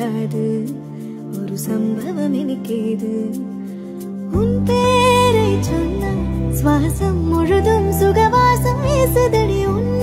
மறக்காது ஒரு சம்பவம் இனிக்கேது உன் பேரை சொன்ன சுவாசம் முழுதும் சுகவாசம் வீசுதடி உன்